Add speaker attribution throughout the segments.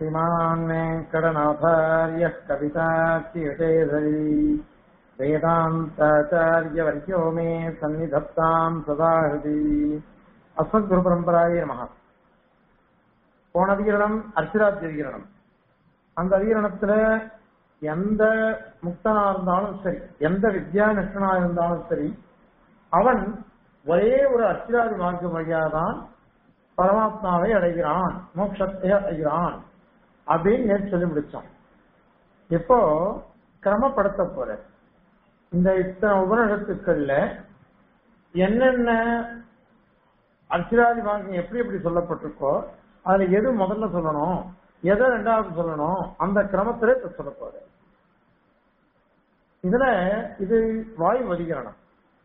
Speaker 1: श्रीमान् वेङ्कटनाथार्यः कवितार्चियतेधरी वेदान्ताचार्यवर्यो मे सन्निधत्ताम् सदा हृदि அஸ்மத்குருபரம்பராய நமக போன அதிகரணம் அர்ச்சிராஜ் அதிகரணம் அந்த அதிகரணத்துல எந்த முக்தனா இருந்தாலும் சரி எந்த வித்யா நிஷ்டனா இருந்தாலும் சரி அவன் ஒரே ஒரு அர்ச்சிராதி மார்க்க வழியாதான் பரமாத்மாவை அடைகிறான் மோட்சத்தை அடைகிறான் அப்படின்னு நேற்று சொல்லி முடிச்சோம் இப்போ கிரமப்படுத்த போற இந்த இத்தனை உபநிஷத்துக்கள்ல என்னென்ன அர்ச்சிராதி வாக்கியம் எப்படி எப்படி சொல்லப்பட்டிருக்கோ அதுல எது முதல்ல சொல்லணும் எதை ரெண்டாவது சொல்லணும் அந்த கிரமத்திலே இப்ப சொல்ல போற இதுல இது வாயு வதிகரணம்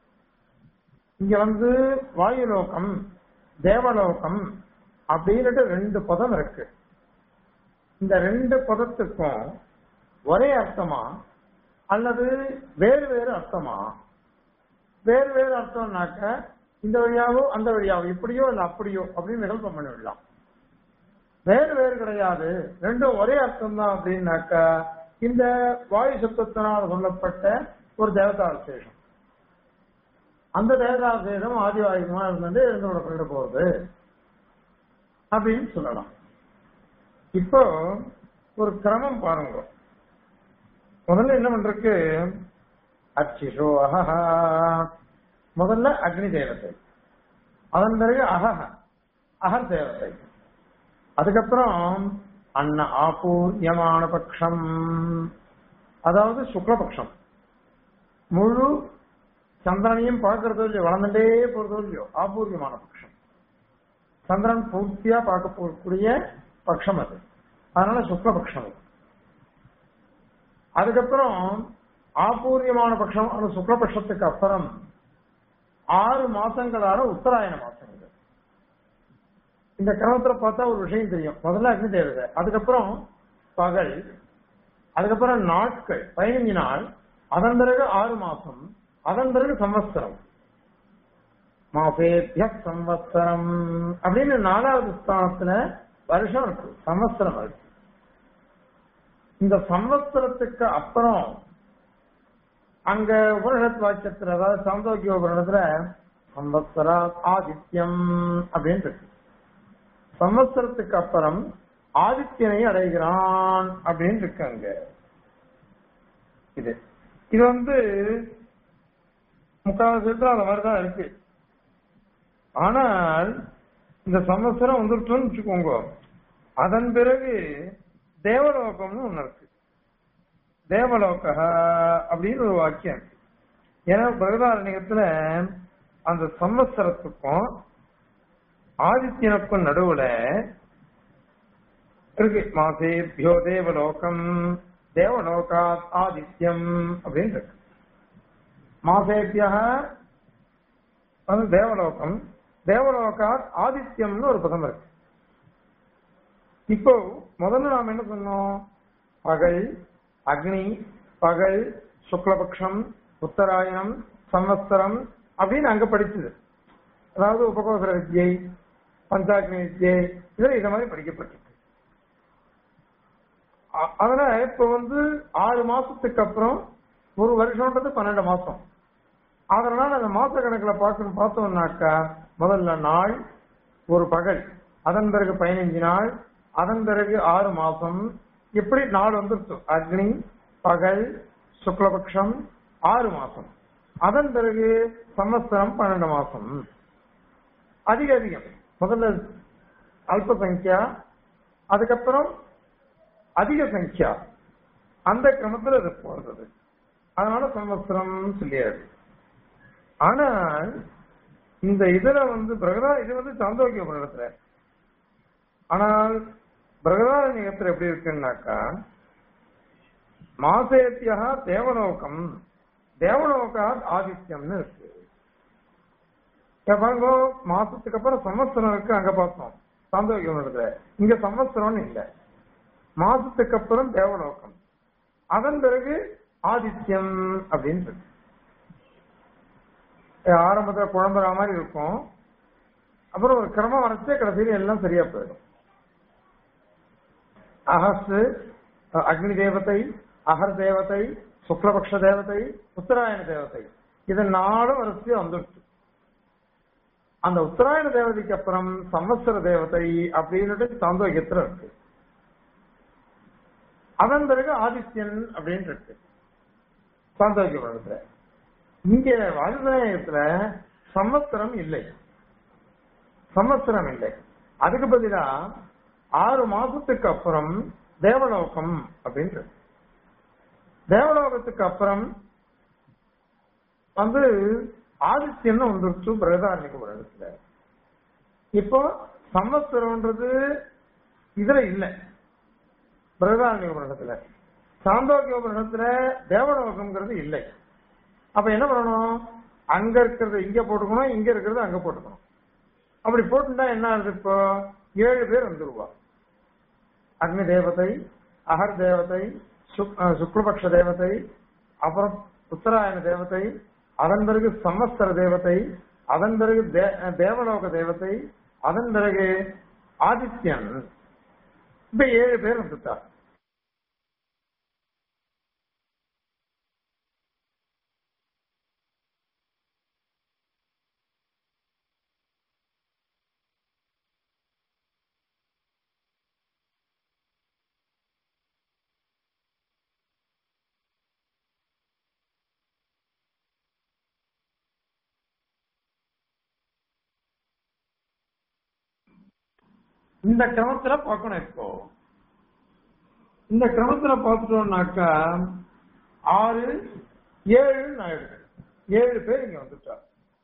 Speaker 1: இங்க வந்து வாயுலோகம் தேவலோகம் அப்படின்னுட்டு ரெண்டு பதம் இருக்கு இந்த ரெண்டு பதத்துக்கும் ஒரே அர்த்தமா அல்லது வேறு வேறு அர்த்தமா வேறு வேறு அர்த்தம்னாக்க இந்த வழியாவோ அந்த வழியாவோ இப்படியோ இல்ல அப்படியோ அப்படின்னு விகல்பம் பண்ணிவிடலாம் வேறு வேறு கிடையாது ரெண்டும் ஒரே அர்த்தம் தான் அப்படின்னாக்கா இந்த வாயு சத்தத்தினால் சொல்லப்பட்ட ஒரு தேவதா விசேஷம் அந்த தேவதா விசேஷம் ஆதிவாயுமா இருந்து இருந்தோட பண்ணிட்டு போறது அப்படின்னு சொல்லலாம் இப்போ ஒரு கிரமம் பாருங்க முதல்ல என்ன பண்றதுக்கு அச்சிஷோ அஹஹா முதல்ல அக்னி தேவதை அதன் பிறகு அகஹ அகர் தேவதை அதுக்கப்புறம் அன்ன ஆபூர்யமான பட்சம் அதாவது சுக்லபக்ஷம் முழு சந்திரனையும் பார்க்கறதோ இல்லையோ வளர்ந்துட்டே போறதோ இல்லையோ ஆபூர்யமான பட்சம் சந்திரன் பூர்த்தியா பார்க்க போகக்கூடிய பட்சம் அது அதனால சுக்லபக்ஷம் அது அதுக்கப்புறம் ஆபூர்யமான பட்சம் அந்த சுக்லபட்சத்துக்கு அப்புறம் ஆறு மாசங்களான உத்தராயண மாசம் இது இந்த கிரமத்துல பார்த்தா ஒரு விஷயம் தெரியும் முதல்ல அக்னி தேவதை அதுக்கப்புறம் பகல் அதுக்கப்புறம் நாட்கள் பதினஞ்சு நாள் அதன் பிறகு ஆறு மாசம் அதன் பிறகு சம்வத்சரம் மாசேபிய சம்வத்சரம் அப்படின்னு நாலாவது ஸ்தானத்துல வருஷம் இருக்கு சம்வத்சரம் இருக்கு இந்த சம்வத்சரத்துக்கு அப்புறம் அங்க உபனிஷத் வாக்கியத்துல அதாவது சாந்தோக்கிய உபனிஷத்துல சம்வத்சரா ஆதித்யம் அப்படின்னு இருக்கு சம்வத்சரத்துக்கு அப்புறம் ஆதித்யனை அடைகிறான் அப்படின்னு இருக்கு அங்க இது இது வந்து முக்கால் அந்த மாதிரிதான் இருக்கு ஆனால் இந்த சம்வத்சரம் வந்துருச்சோன்னு வச்சுக்கோங்க அதன் பிறகு தேவலோகம்னு ஒண்ணு இருக்கு தேவலோக அப்படின்னு ஒரு வாக்கியம் இருக்கு ஏன்னா பிரகதாரண்யத்துல அந்த சம்வத்சரத்துக்கும் ஆதித்யனுக்கும் நடுவுல இருக்கு மாசேபியோ தேவலோகம் தேவலோகா ஆதித்யம் அப்படின்னு இருக்கு மாசேபியா வந்து தேவலோகம் தேவலோகா ஆதித்யம்னு ஒரு பதம் இருக்கு இப்போ முதல்ல நாம என்ன சொன்னோம் பகல் அக்னி பகல் சுக்லபக்ஷம் உத்தராயணம் சம்வத்சரம் அப்படின்னு அங்க படிச்சது அதாவது உபகோசர வித்யை பஞ்சாக்னி வித்யை இதுல இத மாதிரி படிக்கப்பட்டிருக்கு அதனால இப்ப வந்து ஆறு மாசத்துக்கு அப்புறம் ஒரு வருஷம்ன்றது பன்னெண்டு மாசம் அதனால அந்த மாச கணக்குல பார்க்கணும் பார்த்தோம்னாக்கா முதல்ல நாள் ஒரு பகல் அதன் பிறகு பதினைஞ்சு நாள் அதன் பிறகு ஆறு மாசம் இப்படி நாள் வந்துருச்சு அக்னி பகல் சுக்லபக்ஷம் ஆறு மாசம் அதன் பிறகு சம்வத்சரம் பன்னெண்டு மாசம் அதிக அதிகம் முதல்ல அல்ப சங்கியா அதுக்கப்புறம் அதிக சங்கியா அந்த கிரமத்துல இது போறது அதனால சம்வத்சரம் சொல்லியாது ஆனால் இந்த இதுல வந்து பிரகதா இது வந்து சாந்தோக்கிய புரணத்துல ஆனால் பிரகதாரண்யத்துல எப்படி இருக்குன்னாக்கா மாசேத்தியா தேவலோகம் தேவலோகா ஆதித்யம்னு இருக்கு பாருங்க மாசத்துக்கு அப்புறம் சம்வத்சரம் இருக்கு அங்க பார்த்தோம் சாந்தோக்கியம் இடத்துல இங்க சம்வத்சரம்னு இல்ல மாசத்துக்கு அப்புறம் தேவலோகம் அதன் பிறகு ஆதித்யம் அப்படின்னு இருக்கு ஆரம்பத்துல குழம்புற மாதிரி இருக்கும் அப்புறம் ஒரு கிரமம் வரைச்சே கடைசியில எல்லாம் சரியா போயிடும் அகஸ் அக்னி தேவதை அகர் தேவதை சுக்லபக்ஷ தேவதை உத்தராயண தேவதை இது நாலு வரிசையா வந்துடுச்சு அந்த உத்தராயண தேவதைக்கு அப்புறம் சம்வத்சர தேவதை அப்படின்னுட்டு சாந்தோக்கியத்துல இருக்கு அதன் பிறகு ஆதித்யன் அப்படின்னு இருக்கு சாந்தோக்கிய படத்துல இங்க வாயுதேயத்துல சம்வத்சரம் இல்லை சம்வத்சரம் இல்லை அதுக்கு பதிலா ஆறு மாசத்துக்கு அப்புறம் தேவலோகம் அப்படின்றது தேவலோகத்துக்கு அப்புறம் வந்து ஆதித்யன் வந்துருச்சு பிரகதாரணிக்கு ஒரு இடத்துல இப்போ சம்வத்சரம்ன்றது இதுல இல்ல பிரகதாரணிக வருடத்துல சாந்தோக்கிய வருடத்துல தேவலோகம்ங்கிறது இல்லை அப்ப என்ன பண்ணணும் அங்க இருக்கிறது இங்க போட்டுக்கணும் இங்க இருக்கிறது அங்க போட்டுக்கணும் அப்படி போட்டுட்டா என்ன ஆகுது இப்போ ஏழு பேர் வந்துருவா அக்னி தேவதை அகர் தேவதை சுக்- அஹ் சுக்லபக்ஷ தேவதை அப்புறம் உத்தராயண தேவதை அதன் பிறகு சம்வத்சர தேவதை அதன் பிறகு தே- தேவலோக தேவதை அதன் பிறகு ஆதித்யன் இப்ப ஏழு பேர் வந்துட்டார் இந்த கிரமத்துல பார்க்கணும் இப்போ இந்த கிரமத்துல பார்த்துட்டோம்னாக்கா ஆறு ஏழு ஆயிடுது ஏழு பேர் இங்க வந்துட்டார்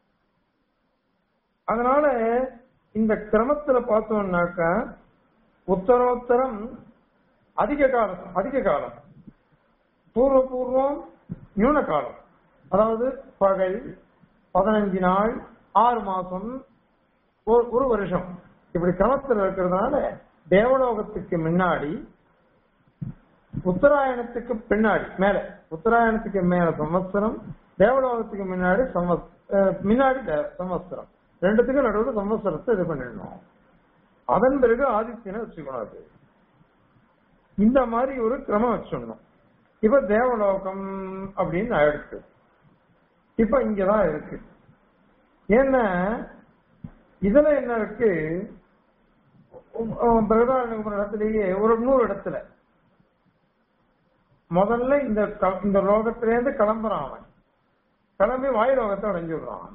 Speaker 1: அதனால இந்த கிரமத்துல பார்த்தோம்னாக்கா உத்தரோத்தரம் அதிக காலம் அதிக காலம் பூர்வ பூர்வம் நியூன காலம் அதாவது பகல் பதினஞ்சு நாள் ஆறு மாசம் ஒரு ஒரு வருஷம் இப்படி கிரமத்தில் இருக்கிறதுனால தேவலோகத்துக்கு முன்னாடி உத்தராயணத்துக்கு பின்னாடி மேல உத்தராயணத்துக்கு மேல சம்வத்சரம் தேவலோகத்துக்கு முன்னாடி சம்வத் அஹ் முன்னாடி தே- சம்வத்சரம் ரெண்டுத்துக்கும் நடுவில் சம்வத்சரத்தை இது பண்ணிடணும் அதன் பிறகு ஆதித்யனை வச்சுக்கணும் அது இந்த மாதிரி ஒரு கிரமம் வச்சிடணும் இப்ப தேவலோகம் அப்படின்னு ஆயிடுச்சு இப்ப இங்கதான் இருக்கு ஏன்னா இதுல என்ன இருக்கு பிரகதாரண்ய இடத்திலேயே ஒரு நூறு இடத்துல முதல்ல இந்த க- இந்த லோகத்திலேருந்து கிளம்புறான் அவன் கிளம்பி வாயு லோகத்தை அடைஞ்சு விடுறான்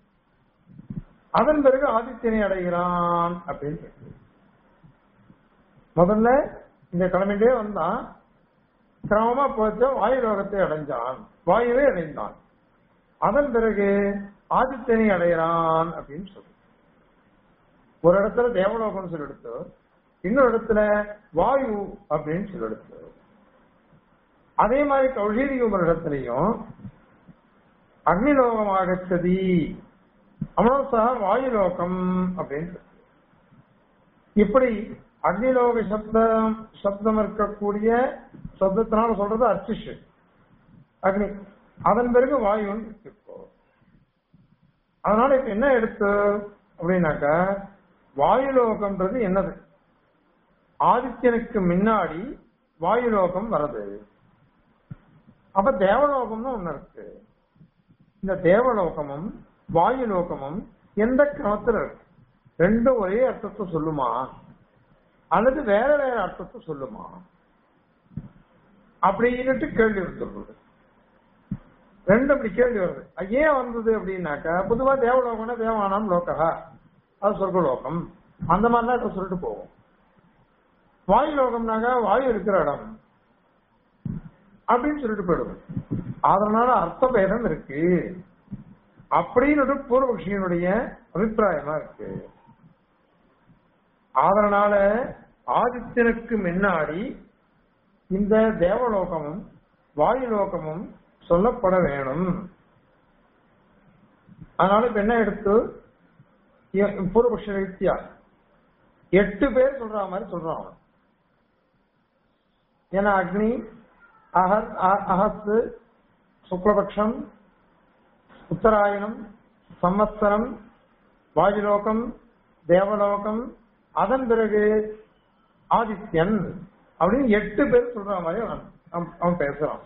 Speaker 1: அதன் பிறகு ஆதித்யனை அடைகிறான் அப்படின்னு இருக்கு. முதல்ல இந்த கிளம்பிட்டே வந்தான் கிரமமா போச்சு வாயு லோகத்தை அடைஞ்சான் வாயுவை அடைந்தான் அதன் பிறகு ஆதித்யனை அடைகிறான் அப்படின்னு சொல்லு ஒரு இடத்துல தேவலோகம்னு சொல்லி எடுத்து இன்னொரு இடத்துல வாயு அப்படின்னு சொல்லி எடுத்து அதே மாதிரி கௌஷீரியம் ஒரு இடத்துலையும் அக்னிலோகம் ஆகச்சதி அமனோசா வாயுலோகம் அப்படின்னு இருக்கு. இப்படி அக்னிலோக சப்தம் சப்தம் இருக்கக்கூடிய சப்தத்தினால சொல்றது அர்ச்சிஷு அக்னி அதன் பிறகு வாயுன்னு இருக்கு இப்போ அதனால இப்ப என்ன எடுத்து அப்படின்னாக்கா வாயுலோகம்ன்றது என்னது ஆதித்யனுக்கு முன்னாடி வாயுலோகம் வருது அப்ப தேவலோகம்னு ஒண்ணு இருக்கு இந்த தேவலோகமும் வாயுலோகமும் எந்த கிரமத்துல இருக்கு ரெண்டும் ஒரே அர்த்தத்தை சொல்லுமா அல்லது வேற வேற அர்த்தத்தை சொல்லுமா அப்படின்னுட்டு கேள்வி வந்துடுறது ரெண்டு அப்படி கேள்வி வருது அது ஏன் வந்தது அப்படின்னாக்கா பொதுவா தேவலோகம்னா தேவானாம் லோகா அது சொர்க்கலோகம் அந்த மாதிரி தான் இப்ப சொல்லிட்டு போவோம் வாயு லோகம்னாக்கா வாயு இருக்கிற இடம் அப்படின்னு சொல்லிட்டு போயிடுவோம் அதனால அர்த்த பேதம் இருக்கு அப்படின்னு பூர்வபக்ஷியனுடைய அபிப்பிராயமா இருக்கு அதனால ஆதித்யனுக்கு முன்னாடி இந்த தேவலோகமும் வாயுலோகமும் சொல்லப்பட வேணும் அதனால இப்ப என்ன எடுத்து எ- பூர்வபக்ஷ ரீதியா எட்டு பேர் சொல்ற மாதிரி சொல்றான் அவன் ஏன்னா அக்னி அகர் அ- அகத்து சுக்லபக்ஷம் உத்தராயணம் சம்வத்சரம் வாயுலோகம் தேவலோகம் அதன் பிறகு ஆதித்யன் அப்படின்னு எட்டு பேர் சொல்ற மாதிரி அவன் அவன்- அவன் பேசுறான்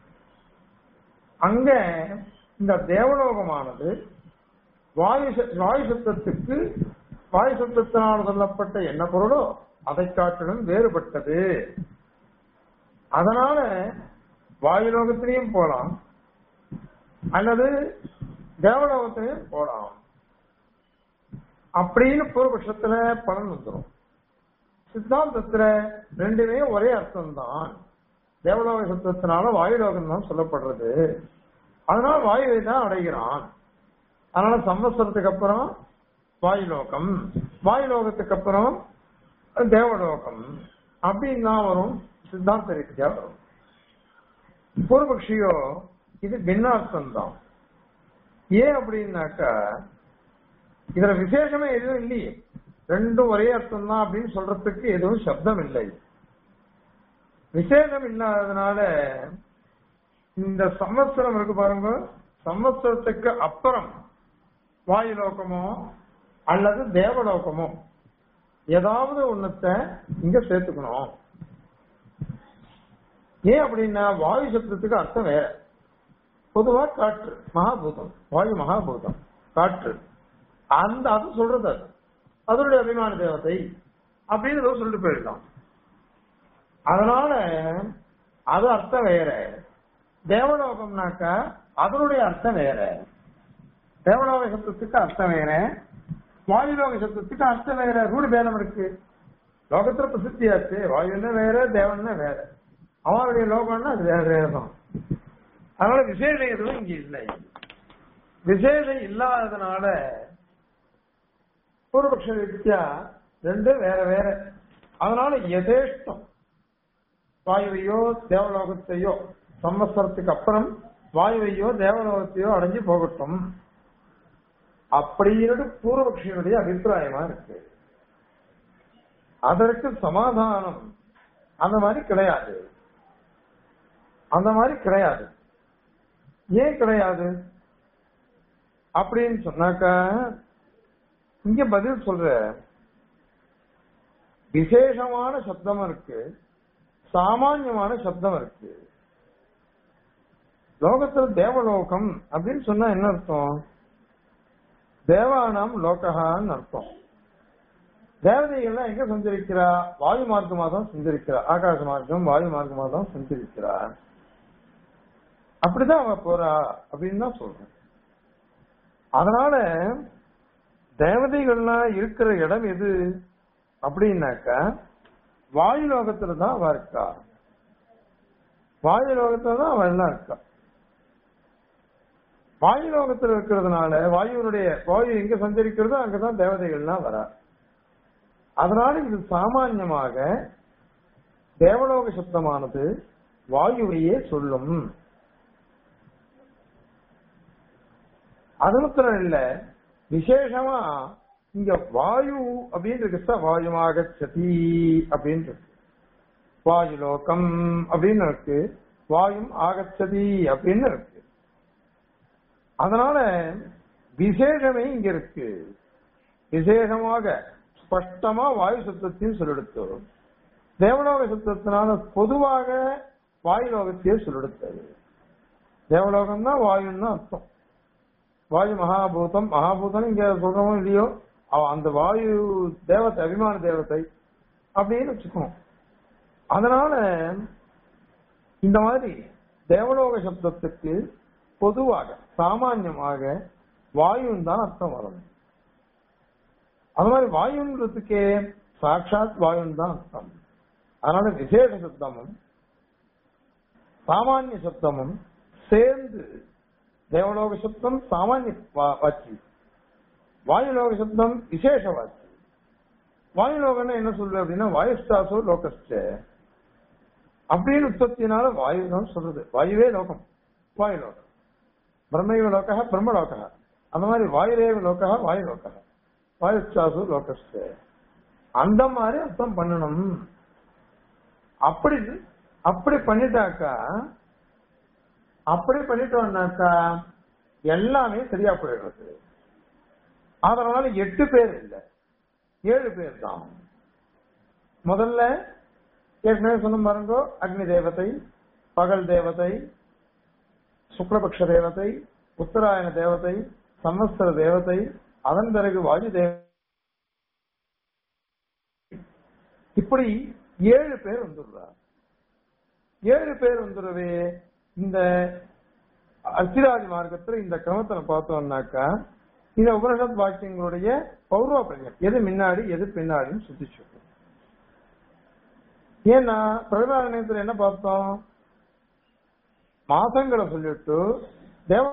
Speaker 1: அங்க இந்த தேவலோகமானது வாயு ச- வாயு சத்தத்துக்கு வாயு சத்தத்தினால் சொல்லப்பட்ட என்ன பொருளோ அதை காட்டிலும் வேறுபட்டது அதனால வாயு லோகத்திலையும் போலாம் அல்லது தேவலோகத்திலையும் போலாம் அப்படின்னு பூர்வபட்சத்துல பலன் வந்துடும் சித்தாந்தத்துல ரெண்டுமே ஒரே அர்த்தம் தான் தேவலோக சத்தத்தினால வாயு லோகம் தான் சொல்லப்படுறது அதனால வாயுவை தான் அடைகிறான் அதனால சம்வத்சரத்துக்கு அப்புறம் வாயு லோகம் வாயு லோகத்துக்கு அப்புறம் தேவலோகம் அப்படின்னு தான் வரும் சித்தாந்த ரீதியா வரும் பூர்வபக்ஷியோ இது பின்னார்த்தம் தான் ஏன் அப்படின்னாக்கா இதுல விசேஷமே எதுவும் இல்லையே ரெண்டும் ஒரே அர்த்தம் தான் அப்படின்னு சொல்றதுக்கு எதுவும் சப்தம் இல்லை விசேஷம் இல்லாததுனால இந்த சம்வத்சரம் இருக்கு பாருங்க சம்வத்சரத்துக்கு அப்புறம் வாயு லோகமோ அல்லது தேவலோகமோ ஏதாவது ஒண்ணுத்த இங்க சேர்த்துக்கணும் ஏன் அப்படின்னா வாயு சப்தத்துக்கு அர்த்தம் வேற பொதுவா காற்று மகாபூதம் வாயு மகாபூதம் காற்று அந்த அது சொல்றது அது அதனுடைய அபிமான தேவதை அப்படின்னு ஏதோ சொல்லிட்டு போயிடலாம் அதனால அது அர்த்தம் வேற தேவலோகம்னாக்கா அதனுடைய அர்த்தம் வேற தேவலோக சப்தத்துக்கு அர்த்தம் வேற வாயுலோக சப்தத்துக்கு அர்த்தம் வேற ரூடு பேதம் இருக்கு லோகத்துல பிரசித்தியாச்சு வாயுன்னா வேற தேவன்னா வேற அவனுடைய லோகம்னா அது வேற வேற தான் அதனால விசேஷம் எதுவும் இங்க இல்லை விசேஷம் இல்லாததுனால பூர்வபக்ஷ வித்யா ரெண்டும் வேற வேற அதனால யதேஷ்டம் வாயுவையோ தேவலோகத்தையோ சம்வத்சரத்துக்கு அப்புறம் வாயுவையோ தேவலோகத்தையோ அடைஞ்சு போகட்டும் அப்படின்னு பூர்வபக்ஷியனுடைய அபிப்பிராயமா இருக்கு அதற்கு சமாதானம் அந்த மாதிரி கிடையாது அந்த மாதிரி கிடையாது ஏன் கிடையாது அப்படின்னு சொன்னாக்கா இங்க பதில் சொல்ற விசேஷமான சப்தம் இருக்கு சாமான்யமான சப்தம் இருக்கு லோகத்துல தேவலோகம் அப்படின்னு சொன்னா என்ன அர்த்தம் தேவானாம் லோகஹான்னு அர்த்தம் தேவதைகள்லாம் எங்க சஞ்சரிக்கிறா வாயு மார்க்கமா தான் சஞ்சரிக்கிறா ஆகாச மார்க்கம் வாயு மார்க்கமா தான் சஞ்சரிக்கிறா அப்படிதான் அவ போறா அப்படின்னு தான் சொல்றேன் அதனால தேவதைகள்லாம் இருக்கிற இடம் எது அப்படின்னாக்கா வாயு லோகத்துல தான் அவ இருக்கா வாயு லோகத்துல தான் அவ எல்லாம் இருக்கா வாயு லோகத்துல இருக்கிறதுனால வாயுனுடைய வாயு எங்க சஞ்சரிக்கிறதோ அங்கதான் தேவதைகள்லாம் வரா அதனால இது சாமான்யமாக தேவலோக சப்தமானது வாயுவையே சொல்லும் அது மாத்திரம் இல்ல விசேஷமா இங்க வாயு அப்படின்னு இருக்கு வாயுமாக சதி அப்படின்னு இருக்கு வாயு லோகம் அப்படின்னு இருக்கு வாயும் ஆகச்சதி அப்படின்னு இருக்கு அதனால விசேஷமே இங்க இருக்கு விசேஷமாக ஸ்பஷ்டமா வாயு சப்தத்தையும் சொல்லெடுத்து தேவலோக சப்தத்தினால பொதுவாக வாயு லோகத்தையே சொல்லெடுத்தது தேவலோகம் தான் வாயுன்னு அர்த்தம் வாயு மகாபூதம் மகாபூதம் இங்க சொல்றோமோ இல்லையோ அவ- அந்த வாயு தேவத்தை அபிமான தேவதை அப்படின்னு வச்சுக்கணும் அதனால இந்த மாதிரி தேவலோக சப்தத்துக்கு பொதுவாக சாமான்யமாக வாயுன்னு தான் அர்த்தம் வரணும் அது மாதிரி வாயுன்றதுக்கே சாட்சாத் வாயுன்னு தான் அர்த்தம் அதனால விசேஷ சப்தமும் சாமானிய சப்தமும் சேர்ந்து தேவலோக சப்தம் சாமானிய வா- வாச்சி வாயுலோக சப்தம் விசேஷ வாச்சி வாயுலோகம்னா என்ன சொல்றது அப்படின்னா வாயுஸ்டாசோ லோகஸ்ட அப்படின்னு உற்பத்தினால வாயு தான் சொல்றது வாயுவே லோகம் வாயு லோகம் பிரம்மைவ லோக பிரம்மலோக அந்த மாதிரி வாயுரேவ லோக வாயு லோக வாயுஸ்டாசோ லோகஸ்ட அந்த மாதிரி அர்த்தம் பண்ணணும் அப்படி அப்படி பண்ணிட்டாக்கா அப்படி பண்ணிட்டோம்னாக்கா எல்லாமே சரியா போயிடுறது அதனால எட்டு பேர் இல்ல ஏழு பேர் தான் முதல்ல ஏற்கனவே சொன்ன பாருங்க அக்னி தேவதை பகல் தேவதை சுக்லபக்ஷ தேவதை உத்தராயண தேவதை சம்வத்சர தேவதை அதன் பிறகு வாயு தேவதை இப்படி ஏழு பேர் வந்துடுறார் ஏழு பேர் வந்துடவே இந்த அர்ச்சிராஜ் மார்க்கத்துல இந்த கிரமத்தை பார்த்தோம்னாக்கா இந்த உபனிஷத் வாக்கியங்களுடைய பௌரோபரியம் எது முன்னாடி எது பின்னாடின்னு சுத்தி சொல்லும் ஏன்னா பிரகலாதனத்துல என்ன பார்த்தோம் மாசங்களை சொல்லிட்டு தேவ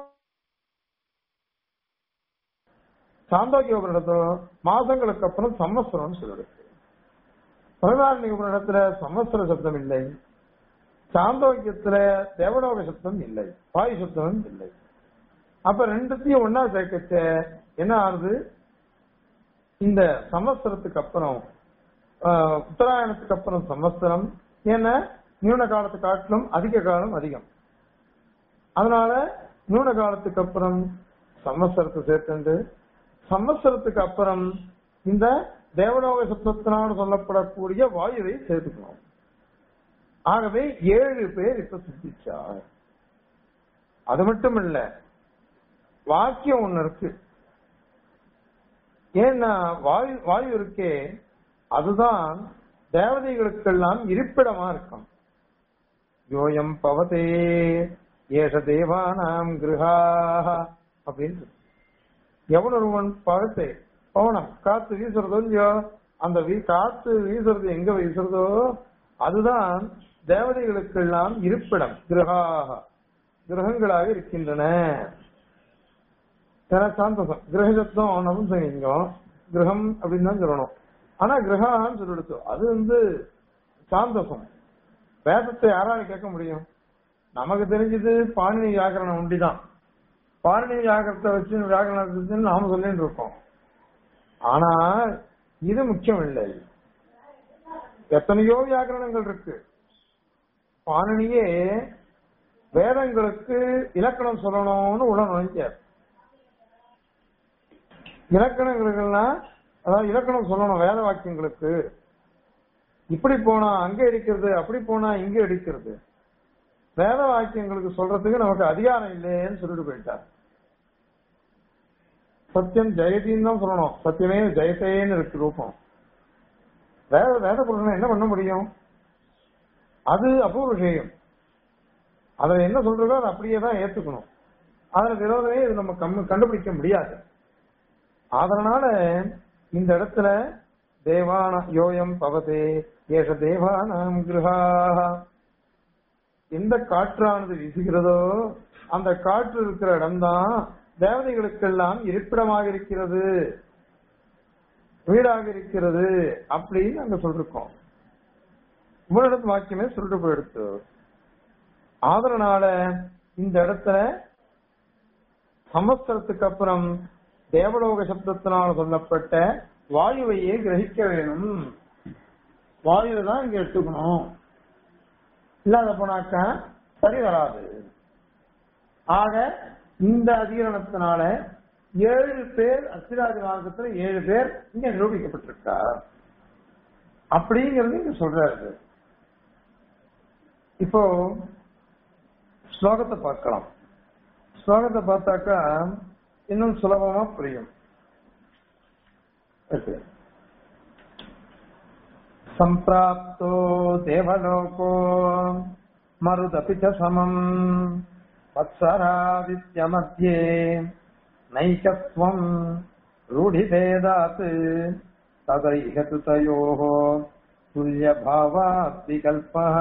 Speaker 1: சாந்தோக்கிய உபனிடத்துல மாசங்களுக்கு அப்புறம் சம்வத்சரம்னு சொல்லிருக்கு பிரகலாதனி உபனிடத்துல சம்வத்சர சப்தம் இல்லை சாந்தோக்கியத்துல தேவலோக சப்தம் இல்லை வாயு சப்தமும் இல்லை அப்ப ரெண்டுத்தையும் ஒன்னா சேர்க்கச்ச என்ன ஆகுது இந்த சம்வத்சரத்துக்கு அப்புறம் ஆஹ், உத்தராயணத்துக்கு அப்புறம் சம்வத்சரம் ஏன்னா நியூன காலத்து காட்டிலும் அதிக காலம் அதிகம் அதனால நியூன காலத்துக்கு அப்புறம் சம்வத்சரத்தை சேர்த்துண்டு சம்வத்சரத்துக்கு அப்புறம் இந்த தேவலோக சப்தத்தினால் சொல்லப்படக்கூடிய வாயுவை சேர்த்துக்கணும் ஆகவே ஏழு பேர் இப்ப சித்திச்சார் அது மட்டும் இல்ல வாக்கியம் ஒண்ணு இருக்கு ஏன்னா வாயு வாயு இருக்கே அதுதான் தேவதைகளுக்கெல்லாம் இருப்பிடமா இருக்கும் யோயம் பவதே ஏஷ தேவானாம் கிருஹா அப்படின்னு இருக்கு. எவன் ஒருவன் பவத்தை பவனம் காத்து வீசுறதோ இல்லையோ அந்த வீ- காத்து வீசுறது எங்க வீசுறதோ அதுதான் தேவதைகளுக்கெல்லாம் இருப்பிடம் கிரகாக கிரகங்களாக இருக்கின்றன ஏன்னா சாந்தசம் கிரகசப்தம் நபுசலிங்கம் கிரகம் அப்படின்னு தான் சொல்லணும் ஆனா கிரகான்னு சொல்லிடுச்சு அது வந்து சாந்தசம் வேதத்தை யாரால கேட்க முடியும் நமக்கு தெரிஞ்சது பாணினி வியாக்கரணம் உண்டிதான் பாணினி வியாக்கரத்தை வச்சு வியாக்கரணத்தை வச்சு நாம சொல்லிட்டு இருக்கோம் ஆனா இது முக்கியம் இல்லை எத்தனையோ வியாக்கரணங்கள் இருக்கு பாணினியே வேதங்களுக்கு இலக்கணம் சொல்லணும்னு உள்ள நுழைஞ்சார் இலக்கணங்களுக்கெல்லாம் அதாவது இலக்கணம் சொல்லணும் வேத வாக்கியங்களுக்கு இப்படி போனா அங்க இருக்கிறது அப்படி போனா இங்க இருக்கிறது வேத வாக்கியங்களுக்கு சொல்றதுக்கு நமக்கு அதிகாரம் இல்லைன்னு சொல்லிட்டு போயிட்டார் சத்தியம் ஜெயதின்னு தான் சொல்லணும் சத்தியமே ஜெயத்தேன்னு இருக்கு ரூபம் வேத வேத பொருள் என்ன பண்ண முடியும் அது அபூர்வ விஷயம் அதுல என்ன சொல்றதோ அதை அப்படியே தான் ஏத்துக்கணும் அதுல விரோதமே இது நம்ம கம்மு- கண்டுபிடிக்க முடியாது அதனால இந்த இடத்துல தேவான யோயம் பவதே ஏஷ தேவானாம் கிருஹா எந்த காற்றானது வீசுகிறதோ அந்த காற்று இருக்கிற இடம்தான் தேவதைகளுக்கெல்லாம் இருப்பிடமாக இருக்கிறது வீடாக இருக்கிறது அப்படின்னு அங்க சொல்லிருக்கோம் உபனிடத்து வாக்கியமே சொல்லிட்டு போயிடுத்து அதனால இந்த இடத்துல சமஸ்திரத்துக்கு அப்புறம் தேவலோக சப்தத்தினால் சொல்லப்பட்ட வாயுவையே கிரகிக்க வேணும் வாயுவை தான் இங்க எடுத்துக்கணும் இல்லாத போனாக்கா சரி வராது ஆக இந்த அதிகரணத்தினால ஏழு பேர் அஸ்திராஜ மார்க்கத்துல ஏழு பேர் இங்க நிரூபிக்கப்பட்டிருக்கா அப்படிங்கிறது இங்க சொல்றாரு இப்போ ஸ்லோகத்தை பார்க்கலாம் ஸ்லோகத்தை பார்த்தாக்கா இன்னும் சுலபமா புரியும் Okay. सम्प्राप्तो देवलोको मरुदपि च समम् वत्सरादित्यमध्ये नैकत्वम् रूढिभेदात् तदैह तु तयोः तुल्यभावात् विकल्पः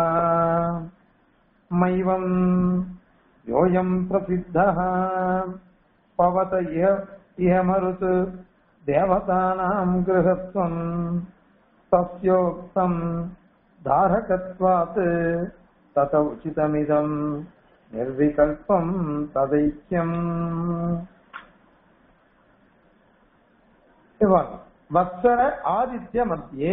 Speaker 1: मैवम् योऽयम् प्रसिद्धः पवत इह इह मरुत् देवतानाम् गृहत्वम् तस्योक्तम् धारकत्वात् तत उचितमिदम् निर्विकल्पम् तदैक्यम् இவன் வத்சர ஆதித்ய மத்தியே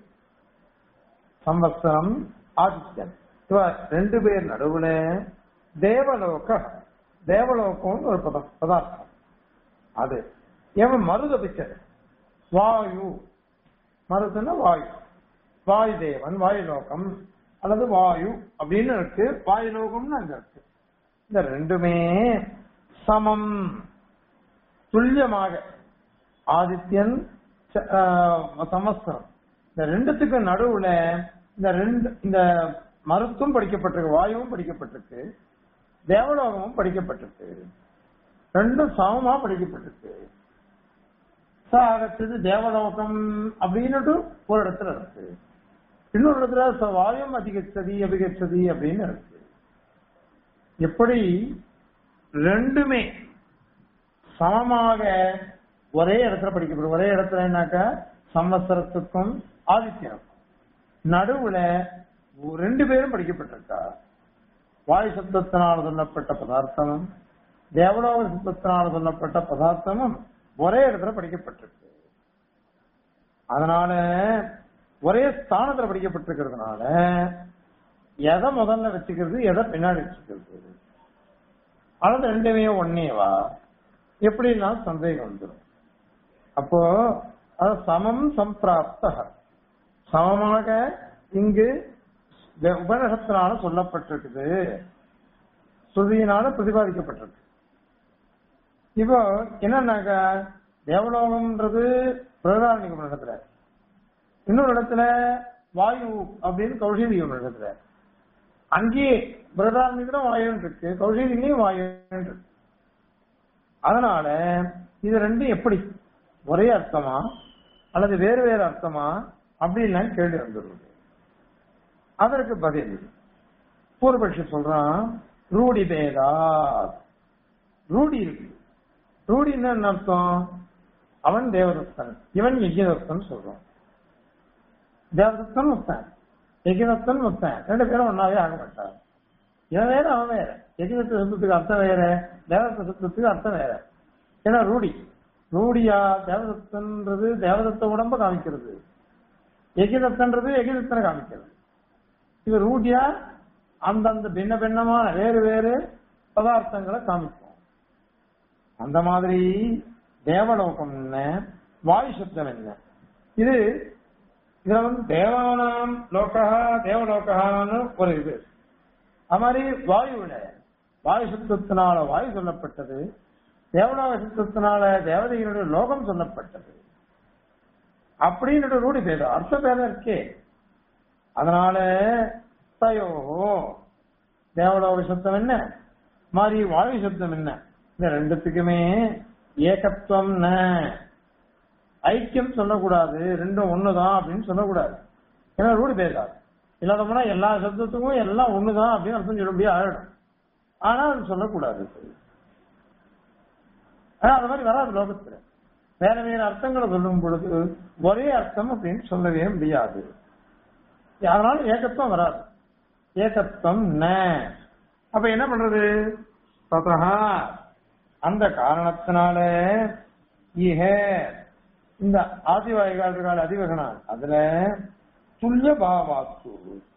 Speaker 1: சம்வத்சரம் ஆதித்யன் இவ ரெண்டு பேர் நடுவுல தேவலோக தேவலோகம் ஒரு பதம் பதார்த்தம் அது எவன் மருத பிச்சர் வாயு மருதுன்னா வாயு வாயு தேவன் வாயு லோகம் அல்லது வாயு அப்படின்னு இருக்கு வாயு லோகம்னு அங்க இருக்கு இந்த ரெண்டுமே சமம் துல்லியமாக ஆதித்யன் ச- ஆஹ் சமஸ்கரம் இந்த ரெண்டுத்துக்கு நடுவுல இந்த ரெண்டு இந்த மருத்துவம் படிக்கப்பட்டிருக்கு வாயுவும் படிக்கப்பட்டிருக்கு தேவலோகமும் படிக்கப்பட்டிருக்கு ரெண்டும் சமமா படிக்கப்பட்டிருக்கு சாகச்சது தேவலோகம் அப்படின்னுட்டு ஒரு இடத்துல இருக்கு இன்னொரு இடத்துல ச- வாயும் அதிகச்சதி அபிகச்சதி அப்படின்னு இருக்கு எப்படி ரெண்டுமே சமமாக ஒரே இடத்துல படிக்கப்படும் ஒரே இடத்துல என்னக்கா சம்வத்சரத்துக்கும் ஆதித்யனுக்கும் நடுவுல ரெண்டு பேரும் படிக்கப்பட்டிருக்கா வாயு சப்தத்தினால் சொல்லப்பட்ட பதார்த்தமும் தேவலோக சப்தத்தினால் சொல்லப்பட்ட பதார்த்தமும் ஒரே இடத்துல படிக்கப்பட்டிருக்கு அதனால ஒரே ஸ்தானத்துல படிக்கப்பட்டிருக்கிறதுனால எதை முதல்ல வச்சுக்கிறது எதை பின்னாடி வச்சுக்கிறது அல்லது ரெண்டுமே ஒன்னேவா எப்படின்னா சந்தேகம் வந்துடும் அப்போ அது சமம் சம்பிராப்த சமமாக இங்கு வே- உபநிஷத்தினால சொல்லப்பட்டிருக்குது ஸ்ருதியினால பிரதிபாதிக்கப்பட்டிருக்கு இப்போ என்னன்னாக்கா தேவலோகம்ன்றது பிரதாரணிகம் இடத்துல இன்னொரு இடத்துல வாயு அப்படின்னு கௌஷிதிகம் இடத்துல அங்கேயே பிரதாரணிகளும் வாயுன்னு இருக்கு கௌஷிதிலையும் வாயுன்னு இருக்கு அதனால இது ரெண்டும் எப்படி ஒரே அர்த்தமா அல்லது வேறு வேறு அர்த்தமா அப்படின்லாம் கேள்வி வந்துடுது அதற்கு பதில் பூர்வபட்சி சொல்றான் ரூடி பேதா ரூடி இருக்கு ரூடின்னு என்ன அர்த்தம் அவன் தேவதத்தன் இவன் யஜ்யதத்தன் சொல்றான் தேவதத்தன் முத்தன் யஜ்யதத்தன் முத்தன் ரெண்டு பேரும் ஒன்னாவே ஆக மாட்டாங்க இவன் வேற அவன் வேற யஜ்யதத்த சப்தத்துக்கு அர்த்தம் வேற தேவதத்த சப்தத்துக்கு அர்த்தம் வேற ஏன்னா ரூடி ரூடியா தேவதத்தன்றது தேவதத்த உடம்ப காமிக்கிறது எகிதத்தன்றது எகிதத்தனை காமிக்கிறது இது ரூடியா அந்தந்த பின்ன பின்னமான வேறு வேறு பதார்த்தங்களை காமிக்கும் அந்த மாதிரி தேவலோகம் என்ன வாயு சப்தம் என்ன இது இதுல வந்து தேவானாம் லோகா தேவலோகான்னு ஒரு இது அது மாதிரி வாயுவில வாயு சப்தத்தினால வாயு சொல்லப்பட்டது தேவலோக சப்தத்தினால தேவதைகளுடைய லோகம் சொல்லப்பட்டது அப்படின்னு ரூடி பேதம் அர்த்த பேதம் இருக்கே அதனால தயோ தேவலோக சப்தம் என்ன மாதிரி வாயு சப்தம் என்ன இந்த ரெண்டுத்துக்குமே ஏகத்துவம் ந ஐக்கியம் சொல்லக்கூடாது ரெண்டும் ஒண்ணுதான் அப்படின்னு சொல்லக்கூடாது ஏன்னா ரூடி பேசாது இல்லாத போனா எல்லா சப்தத்துக்கும் எல்லாம் ஒண்ணுதான் அப்படின்னு அர்த்தம் சொல்ல முடியாது ஆயிடும் ஆனா அது சொல்லக்கூடாது ஆனா அது மாதிரி வராது லோகத்துல வேற வேற அர்த்தங்களை சொல்லும் பொழுது ஒரே அர்த்தம் அப்படின்னு சொல்லவே முடியாது அதனால ஏகத்துவம் வராது ஏகத்துவம் ந அப்ப என்ன பண்றது ததா அந்த காரணத்தினால இஹ இந்த ஆதிவாய்கால் இருக்காள் அதிவகனா அதுல துல்லிய பாவாஸ்து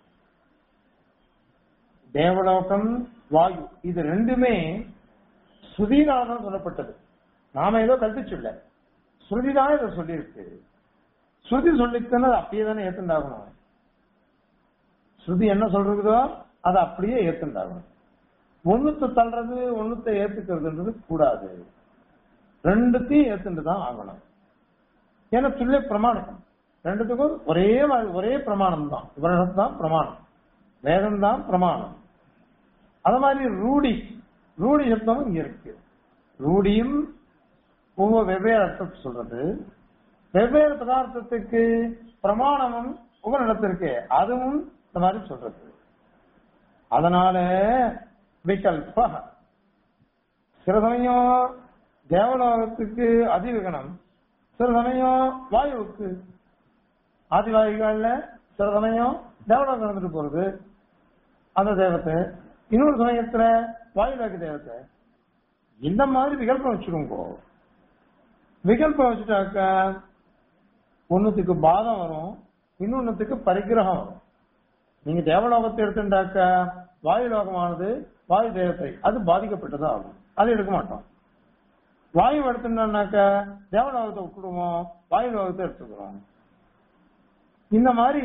Speaker 1: தேவலோகம் வாயு இது ரெண்டுமே ஸ்ருதியினால தான் சொல்லப்பட்டது நாம ஏதோ கல்பிச்சுள்ள ஸ்ருதி தான் இதை சொல்லியிருக்கு ஸ்ருதி சொல்லிச்சுன்னா அது அப்படியே தானே ஏத்துண்டாகணும் ஸ்ருதி என்ன சொல்றதோ அதை அப்படியே ஏத்துண்டாகணும் ஒண்ணுத்த தள்ளுறது ஒண்ணுத்த ஏத்துக்கிறதுன்றது கூடாது ரெண்டுத்தையும் ஏத்துட்டு தான் ஆகணும் ஏன்னா துல்லிய பிரமாணம் ரெண்டுத்துக்கும் ஒரே மாதிரி ஒரே பிரமாணம் தான் இவரிடம் தான் பிரமாணம் வேதம் தான் பிரமாணம் அது மாதிரி ரூடி ரூடி சப்தமும் இங்க இருக்கு ரூடியும் ஒவ்வொரு வெவ்வேறு அர்த்தத்தை சொல்றது வெவ்வேறு பதார்த்தத்துக்கு பிரமாணமும் உபநிடத்திற்கு அதுவும் இந்த மாதிரி சொல்றது அதனால விகல்ப சில சமயம் தேவலோகத்துக்கு அதிவிகனம் சில சமயம் வாயுவுக்கு ஆதிவாயுகள்ல சில சமயம் தேவலோகம் இருந்துட்டு போறது அந்த தேவத்தை இன்னொரு சமயத்துல வாயுலோக தேவத்தை இந்த மாதிரி விகல்பம் வச்சுக்கோங்க விகல்பம் வச்சுட்டாக்க ஒண்ணுத்துக்கு பாதம் வரும் இன்னொன்னுத்துக்கு பரிகிரகம் வரும் நீங்க தேவலோகத்தை எடுத்துட்டாக்க வாயு லோகமானது வாயு தேவத்தை அது பாதிக்கப்பட்டதா ஆகும் அது எடுக்க மாட்டோம் வாயு எடுத்துட்டோம்னாக்க தேவலோகத்தை விட்டுடுவோம் வாயு லோகத்தை எடுத்துக்கிறோம் இந்த மாதிரி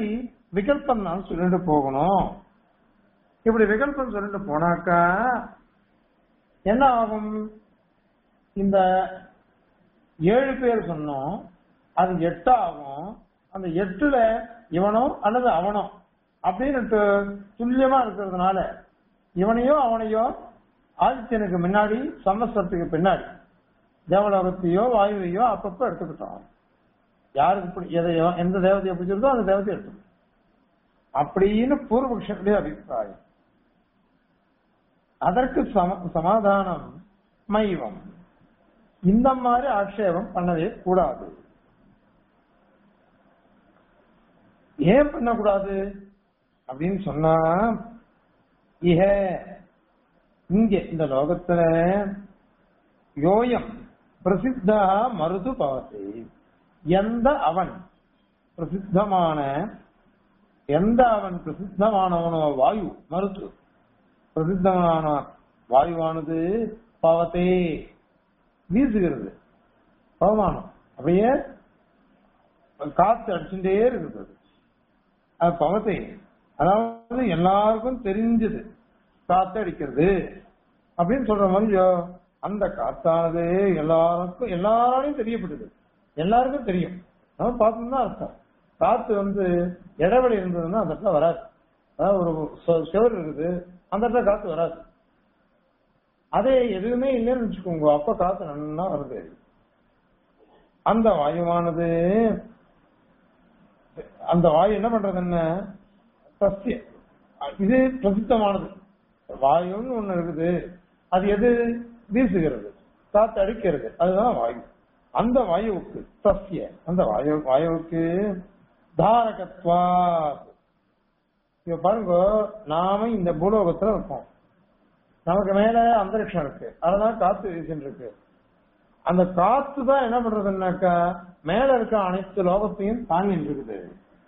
Speaker 1: விகல்பம் தான் சொல்லிட்டு போகணும் இப்படி விகல்பம் சொல்லிட்டு போனாக்கா என்ன ஆகும் இந்த ஏழு பேர் சொன்னோம் அது எட்டு ஆகும் அந்த எட்டுல இவனோ அல்லது அவனோ அப்படின்னு துல்லியமா இருக்கிறதுனால இவனையோ அவனையோ ஆதித்யனுக்கு முன்னாடி சமஸ்தத்துக்கு பின்னாடி தேவலோகத்தையோ வாயுவையோ அப்பப்ப எடுத்துக்கிட்டோம் யாருக்கு பிடி- எதை எந்த தேவதையை பிடிச்சிருந்தோ அந்த தேவதையை எடுத்துக்கணும் அப்படின்னு பூர்வபக்ஷனுடைய அபிப்பிராயம் அதற்கு சம- சமாதானம் மைவம் இந்த மாதிரி ஆட்சேபம் பண்ணவே கூடாது ஏன் பண்ணக்கூடாது அப்படின்னு சொன்னா இஹ இங்க இந்த லோகத்துல யோயம் பிரசித்தா மருது பவத்தை எந்த அவன் பிரசித்தமான எந்த அவன் பிரசித்தமானவனோ வாயு மருது பிரசித்தமான வாயுவானது பவத்தே வீசுகிறது பவமானம் அப்படியே காத்து அடிச்சுட்டே இருக்குது அது. அது பவத்தை அதாவது எல்லாருக்கும் தெரிஞ்சது காத்து அடிக்கிறது அப்படின்னு சொல்ற மாதிரியோ அந்த காத்தானது எல்லாருக்கும் எல்லாராலையும் தெரியப்படுது எல்லாருக்கும் தெரியும் நம்ம பார்த்தோம்னா அர்த்தம் காத்து வந்து இடைவெளி இருந்ததுன்னா அந்த இடத்துல வராது அதாவது ஒரு சு- சுவர் இருக்குது அந்த இடத்துல காத்து வராது அதே எதுவுமே இல்லைன்னு வச்சுக்கோங்க அப்ப காத்து நல்லா வருது அந்த வாயுவானது அந்த வாயு என்ன பண்றது என்ன சஸ்ய இது பிரசித்தமானது வாயுன்னு ஒண்ணு இருக்குது அது எது வீசுகிறது காத்து அடிக்கிறது அதுதான் வாயு அந்த வாயுவுக்கு சஸ்ய அந்த வாயு வாயுவுக்கு தாரகத்வா இப்ப பாருங்க நாம இந்த பூலோகத்துல இருக்கோம் நமக்கு மேல அந்தரிக்ஷம் இருக்கு அதனால காத்து வீசின்னு இருக்கு அந்த காத்து தான் என்ன பண்றதுன்னாக்கா மேல இருக்க அனைத்து லோகத்தையும் தாங்கிட்டு இருக்குது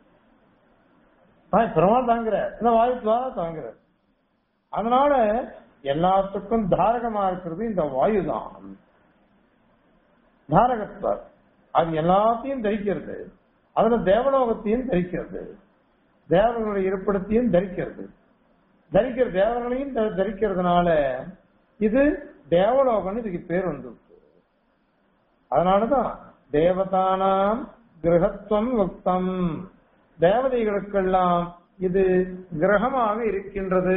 Speaker 1: ஆனா, பெருமாள் தாங்குற இந்த வாயு துவாரா தாங்குற அதனால எல்லாத்துக்கும் தாரகமா இருக்கிறது இந்த வாயு தான் தாரகத்வார் அது எல்லாத்தையும் தரிக்கிறது அதுல தேவலோகத்தையும் தரிக்கிறது தேவர்களுடைய இருப்பிடத்தையும் தரிக்கிறது தரிக்கிற தேவர்களையும் த- தரிக்கிறதுனால இது தேவலோகம்னு இதுக்கு பேர் வந்துருக்கு அதனாலதான் தேவதானாம் கிரகத்துவம் யுக்தம் தேவதைகளுக்கெல்லாம் இது கிரகமாக இருக்கின்றது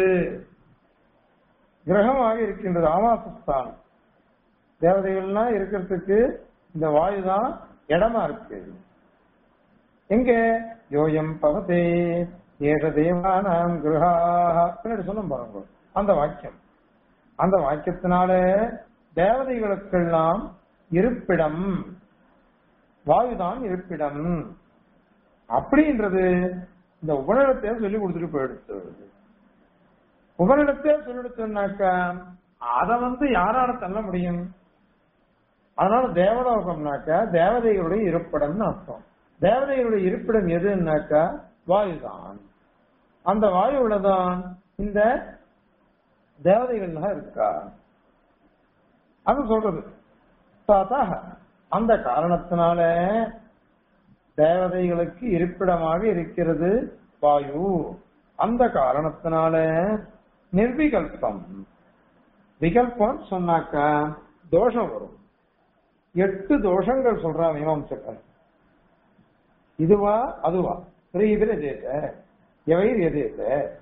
Speaker 1: கிரகமாக இருக்கின்றது ஆவாசஸ்தானம் தேவதைகள்லாம் இருக்கிறதுக்கு இந்த வாயு தான் இடமா இருக்கு எங்க யோயம் பவதே ஏக தேவானாம் கிரகாக பின்னாடி சொல்லும் பாருங்க அந்த வாக்கியம் அந்த வாக்கியத்தினால தேவதைகளுக்கெல்லாம் இருப்பிடம் வாயுதான் இருப்பிடம் அப்படின்றது இந்த உபநிடத்தையே சொல்லி கொடுத்துட்டு போயிடுச்சு உபநிடத்தையே சொல்லிடுச்சுனாக்கா அதை வந்து யாரால தள்ள முடியும் அதனால தேவலோகம்னாக்கா தேவதைகளுடைய இருப்பிடம்னு அர்த்தம் தேவதைகளுடைய இருப்பிடம் எதுன்னாக்கா வாயுதான் அந்த வாயுவில தான் இந்த தேவதைகள்லாம் இருக்கா அது சொல்றது தாத்தாக அந்த காரணத்தினால தேவதைகளுக்கு இருப்பிடமாக இருக்கிறது வாயு அந்த காரணத்தினால நிர்விகல்பம் விகல்பம் சொன்னாக்கா தோஷம் வரும் எட்டு தோஷங்கள் சொல்றா மீமாம்சக்கர் இதுவா அதுவா ஸ்ரீவிர தேச எவை எதேச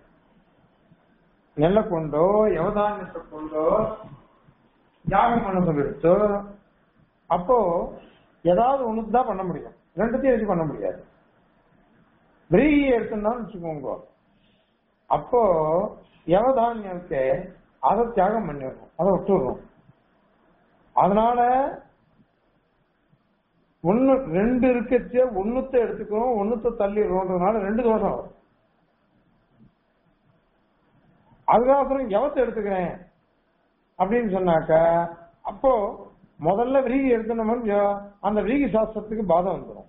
Speaker 1: நெல்ல கொண்டோ யவதானியத்தை கொண்டோ யாகம் பண்ண சொல்லிடுச்சோ அப்போ ஏதாவது ஒண்ணுக்கு தான் பண்ண முடியும் ரெண்டுத்தையும் வச்சு பண்ண முடியாது விரீகி எடுத்துனாலும் வச்சுக்கோங்க அப்போ யவதானியத்தை அதை தியாகம் பண்ணிடணும் அதை விட்டுடுறோம் அதனால ஒண்ணு ரெண்டு இருக்கச்சே ஒண்ணுத்த எடுத்துக்கிறோம் ஒண்ணுத்த தள்ளிடுறோம்ன்றதுனால ரெண்டு தோஷம் வரும் அதுக்கப்புறம் எவத்தை எடுத்துக்கிறேன் அப்படின்னு சொன்னாக்க அப்போ முதல்ல விரிகி எடுத்தோம்னு அந்த விரிகி சாஸ்திரத்துக்கு பாதம் வந்துடும்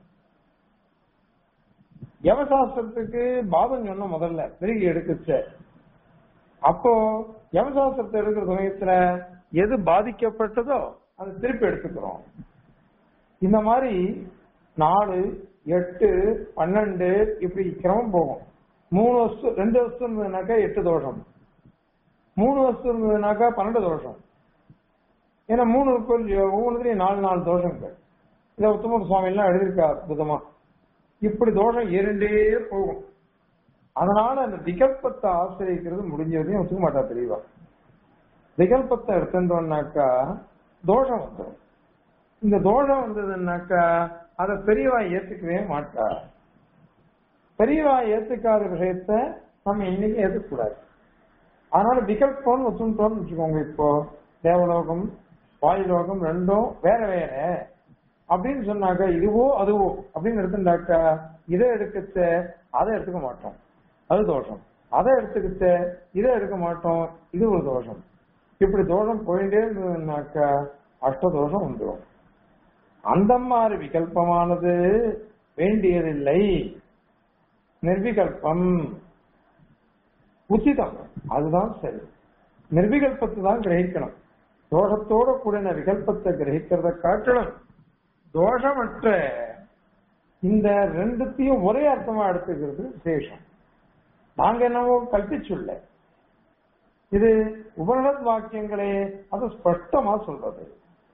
Speaker 1: யவசாஸ்திரத்துக்கு பாதம் சொன்ன முதல்ல விரிகி எடுக்குச்சு அப்போ யவசாஸ்திரத்தை எடுக்கிற சமயத்துல எது பாதிக்கப்பட்டதோ அதை திருப்பி எடுத்துக்கிறோம் இந்த மாதிரி நாலு எட்டு பன்னெண்டு இப்படி கிரமம் போகும் மூணு வருஷம் ரெண்டு வருஷம் இருந்ததுனாக்கா எட்டு தோஷம் மூணு வருஷம் இருந்ததுனாக்கா பன்னெண்டு தோஷம் ஏன்னா மூணு இருக்கு இல்லையோ ஒவ்வொன்றுலயும் நாலு நாலு தோஷங்கள் இதை உத்தம சுவாமி எல்லாம் எழுதியிருக்கா அற்புதமா இப்படி தோஷம் இரண்டே போகும் அதனால அந்த விகல்பத்தை ஆசிரியக்கிறது முடிஞ்சதையும் ஒத்துக்க மாட்டா தெரியவா விகல்பத்தை எடுத்துட்டோம்னாக்கா தோஷம் வந்துடும் இந்த தோஷம் வந்ததுன்னாக்கா அதை பெரியவா ஏத்துக்கவே மாட்டா பெரியவா ஏத்துக்காத விஷயத்த நம்ம இன்னைக்கு ஏத்துக்கூடாது அதனால விகல்பம்னு ஒத்துட்டோம்னு வச்சுக்கோங்க இப்போ தேவலோகம் வாயுலோகம் ரெண்டும் வேற வேற அப்படின்னு சொன்னாக்கா இதுவோ அதுவோ அப்படின்னு எடுத்துட்டாக்கா இதை எடுக்கச்ச அதை எடுத்துக்க மாட்டோம் அது தோஷம் அதை எடுத்துக்கிட்ட இதை எடுக்க மாட்டோம் இது ஒரு தோஷம் இப்படி தோஷம் போயிட்டே இருந்ததுன்னாக்கா அஷ்ட தோஷம் வந்துடும் அந்த மாதிரி விகல்பமானது வேண்டியதில்லை நிர்விகல்பம் உச்சிதம் அதுதான் சரி நிர்விகல்பத்தை தான் கிரகிக்கணும் தோஷத்தோட கூடின விகல்பத்தை கிரகிக்கிறத காட்டணும் தோஷமற்ற இந்த ரெண்டுத்தையும் ஒரே அர்த்தமா எடுத்துக்கிறது விசேஷம் நாங்க என்னவோ கல்பிச்சுள்ள இது உபனிஷத் வாக்கியங்களே அது ஸ்பஷ்டமா சொல்றது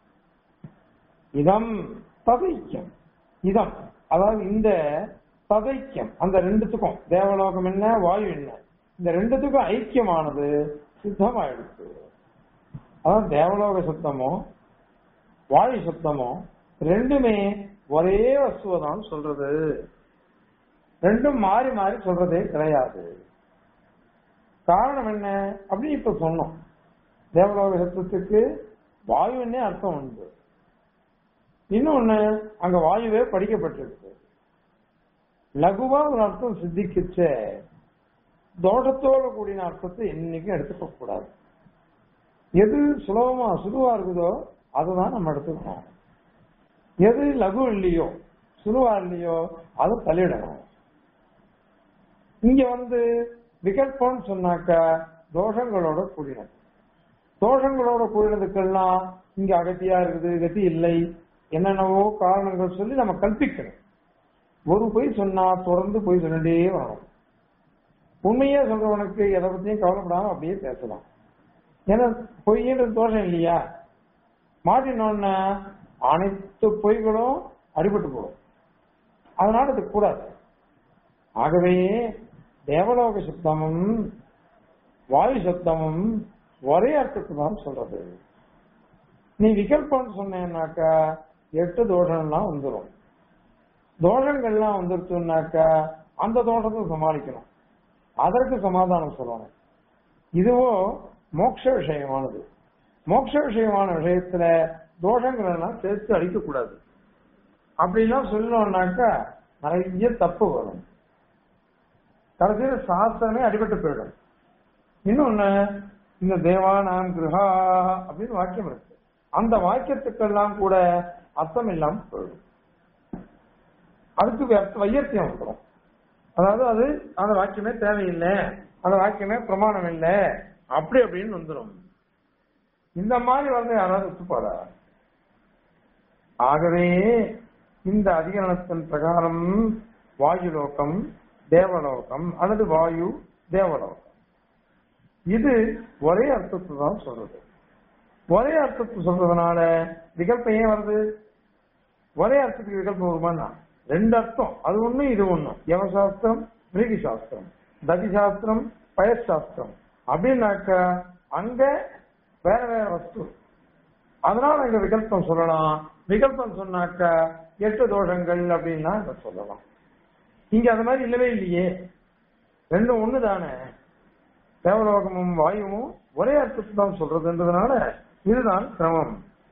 Speaker 1: இதம் ததைக்கியம் இதம் அதாவது இந்த ததைக்கியம் அந்த ரெண்டுத்துக்கும் தேவலோகம் என்ன வாயு என்ன இந்த ரெண்டுத்துக்கும் ஐக்கியமானது சித்தமாயிடுச்சு அதாவது தேவலோக சுத்தமோ வாயு சுத்தமோ ரெண்டுமே ஒரே வஸ்துவை தான் சொல்றது ரெண்டும் மாறி மாறி சொல்றதே கிடையாது காரணம் என்ன அப்படின்னு இப்ப சொன்னோம் தேவலோக சத்தத்துக்கு வாயுன்னே அர்த்தம் உண்டு இன்னொன்னு அங்க வாயுவே படிக்கப்பட்டிருக்கு லகுவா ஒரு அர்த்தம் சித்திக்குச்ச தோஷத்தோட கூடின அர்த்தத்தை என்னைக்கும் எடுத்துக்க கூடாது எது சுலபமா சுலுவா இருக்குதோ அதுதான் நம்ம எடுத்துக்கணும் எது லகு இல்லையோ சுலுவா இல்லையோ அதை தள்ளிடணும் இங்க வந்து விகல்பம்னு சொன்னாக்கா தோஷங்களோட கூடினது தோஷங்களோட கூடினதுக்கெல்லாம் இங்க அகத்தியா இருக்குது கதி இல்லை என்னென்னவோ காரணங்கள் சொல்லி நம்ம கல்பிக்கணும் ஒரு பொய் சொன்னா தொடர்ந்து பொய் சொல்லிட்டே வரணும் உண்மையே சொல்றவனுக்கு எதை பத்தியும் கவலைப்படாம அப்படியே பேசலாம் ஏன்னா பொய்ன்றது தோஷம் இல்லையா மாட்டினோன்னா அனைத்து பொய்களும் அடிபட்டு போடும் அதனால இது கூடாது ஆகவே தேவலோக சுத்தமும் வாயு சுத்தமும் ஒரே அர்த்தத்தை தான் சொல்றது நீ விகல்பம்னு சொன்னேன்னாக்கா எட்டு தோஷம்லாம் வந்துடும் தோஷங்கள்லாம் வந்துருச்சுன்னாக்கா அந்த தோஷத்தை சமாளிக்கணும் அதற்கு சமாதானம் சொல்லணும் இதுவோ மோட்ச விஷயமானது மோட்ச விஷயமான விஷயத்துல தோஷங்கள் எல்லாம் சேர்த்து அடிக்கக்கூடாது அப்படிலாம் சொல்லணும்னாக்கா நிறைய தப்பு வரும் கடைசியில சாஸ்திரமே அடிபட்டு போயிடும் இன்னொன்னு இந்த தேவானாம் கிரகா அப்படின்னு வாக்கியம் இருக்கு அந்த வாக்கியத்துக்கெல்லாம் கூட அர்த்தம் இல்லாம போயிடும் அதுக்கு வை- வையத்தியம் வந்துடும் அதாவது அது அந்த வாக்கியமே தேவையில்லை அந்த வாக்கியமே பிரமாணம் இல்லை அப்படி அப்படின்னு வந்துடும் இந்த மாதிரி வந்து யாராவது ஒத்துப்பாரா ஆகவே இந்த அதிகரணத்தின் பிரகாரம் வாயு லோகம் தேவலோகம் அல்லது வாயு தேவலோகம் இது ஒரே அர்த்தத்தை தான் சொல்றது ஒரே அர்த்தத்தை சொல்றதுனால விகல்பம் ஏன் வருது ஒரே அர்த்தத்துக்கு விகல்பம் வருமானா ரெண்டு அர்த்தம் அது ஒண்ணு இது ஒண்ணு யவசாஸ்திரம் மிருகி சாஸ்திரம் ததி சாஸ்திரம் பயஸ் சாஸ்திரம் அப்படின்னாக்க அங்க வேற வேற வஸ்து அதனால அங்க விகல்பம் சொல்லலாம் விகல்பம் சொன்னாக்க எட்டு தோஷங்கள் அப்படின்னா இங்க சொல்லலாம் இங்க அது மாதிரி இல்லவே இல்லையே ரெண்டும் ஒண்ணு தானே தேவலோகமும் வாயுவும் ஒரே அர்த்தத்தை தான் சொல்றதுன்றதுனால இதுதான் கிரமம்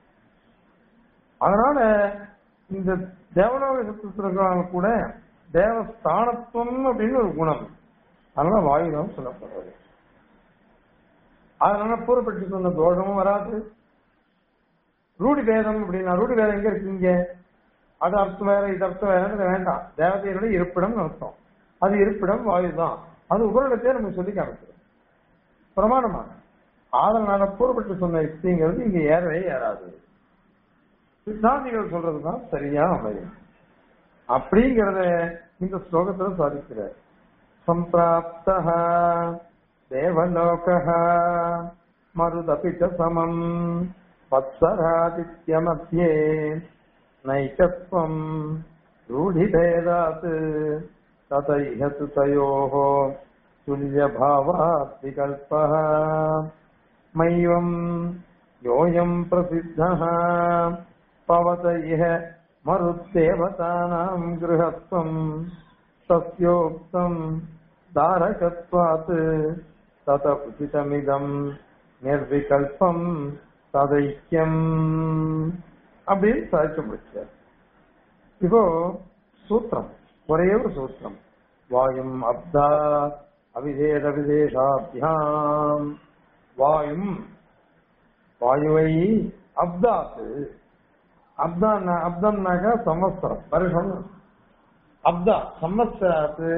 Speaker 1: அதனால இந்த தேவலோக சத்துவத்திற்கான கூட தேவஸ்தானத்துவம் அப்படின்னு ஒரு குணம் அதனால வாயுதான் சொல்லப்படுறது அதனால பூர்வப்பட்டு சொன்ன தோஷமும் வராது ரூடி வேதம் அப்படின்னா ரூடி வேதம் எங்க இருக்கீங்க அது அர்த்தம் வேற இது அர்த்தம் வேற வேண்டாம் தேவதையோட இருப்பிடம் அர்த்தம் அது இருப்பிடம் வாயுதான் அது உபரிடத்தையே நமக்கு சொல்லி காமிச்சிடும் பிரமாணமாக அதனால பூர்வப்பட்டு சொன்ன யுக்திங்கிறது இங்க ஏறவே ஏறாது சித்தாந்திகள் சொல்றதுதான் சரியா அமையும் அப்படிங்கறத இந்த ஸ்லோகத்துல சாதிக்கிறார் சம்பிராப்த தேவலோக மருதபி ச சமம் வத்சராதித்ய மத்தியே நைகத்வம் ரூಢிபேதாத் ததைஹ து தயோः तुल्यभावात् विकल्पः मैवम् योऽयम् प्रसिद्धः पवत इह मरुद्देवतानाम् गृहत्वम् तस्योक्तम् दारकत्वात् तत उचितमिदम् निर्विकल्पम् तदैक्यम् அப்படின்னு சாதிச்சு முடிச்சார் இப்போ சூத்திரம் ஒரே ஒரு சூத்திரம் வாயும் அப்தா அவிதேத விதேஷாபியாம் வாயும் வாயுவை அப்தாத்து அப்தான் அப்தம்னாக்கா சம்வத்சரம் வருஷம் அப்தா சம்வத்சராத்து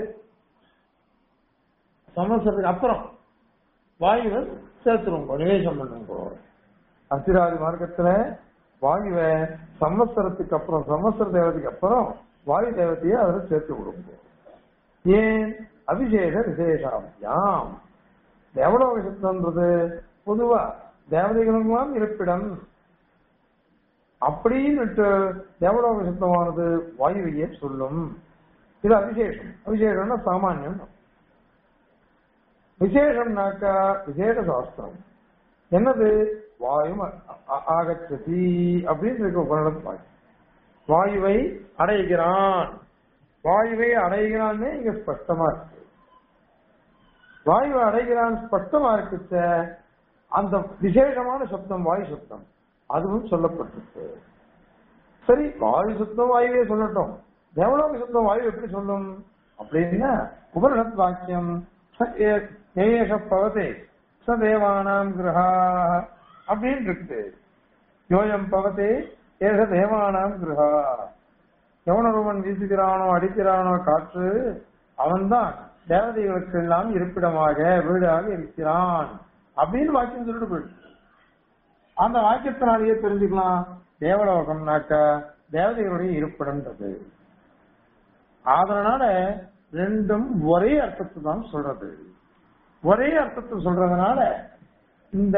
Speaker 1: சம்வத்சரத்துக்கு அப்புறம் வாயுவை சேர்த்துருங்க நிவேசம் பண்ணுங்க அத்திராதி மார்க்கத்துல வாயுவை சம்வத்சரத்துக்கு அப்புறம் சம்வத்சர தேவதைக்கு அப்புறம் வாயு தேவதையை அதுல சேர்த்து விடுங்க ஏன் அபிஷேக விசேஷாபியாம் தேவலோக சித்தம்ன்றது பொதுவா தேவதைகளுக்கெல்லாம் இருப்பிடம் அப்படின்னுட்டு தேவலோக சித்தமானது வாயுவையே சொல்லும் இது அபிஷேகம் அபிஷேகம்னா சாமானியம் விசேஷம்னாக்கா விசேஷ சாஸ்திரம் என்னது வாயும் ஆகச்சதி அப்படின்னு இருக்க உபநிடத்து வாயு வாயுவை அடைகிறான் வாயுவை அடைகிறான்னு இங்க ஸ்பஷ்டமா இருக்கு வாயுவை அடைகிறான் ஸ்பஷ்டமா இருக்குச்ச அந்த விசேஷமான சப்தம் வாயு சப்தம் அதுவும் சொல்லப்பட்டிருக்கு சரி வாயு சப்தம் வாயுவே சொல்லட்டும் தேவலோக சப்தம் வாயு எப்படி சொல்லும் அப்படின்னா உபனிஷத் வாக்கியம் ஏஷ பவதே ச தேவானாம் கிரகா அப்படின்னு இருக்குது யோயம் பவதே ஏஷ தேவானாம் கிரகா எவனொருவன் வீசுகிறானோ அடிக்கிறானோ காற்று அவன்தான் தேவதைகளுக்கு எல்லாம் இருப்பிடமாக வீடாக இருக்கிறான் அப்படின்னு வாக்கியம் சொல்லிட்டு போயிடுச்சு அந்த வாக்கியத்தினாலேயே தெரிஞ்சுக்கலாம் தேவலோகம்னாக்க தேவதைகளுடைய இருப்பிடம்ன்றது அதனால ரெண்டும் ஒரே அர்த்தத்தை தான் சொல்றது ஒரே அர்த்தத்தை சொல்றதுனால இந்த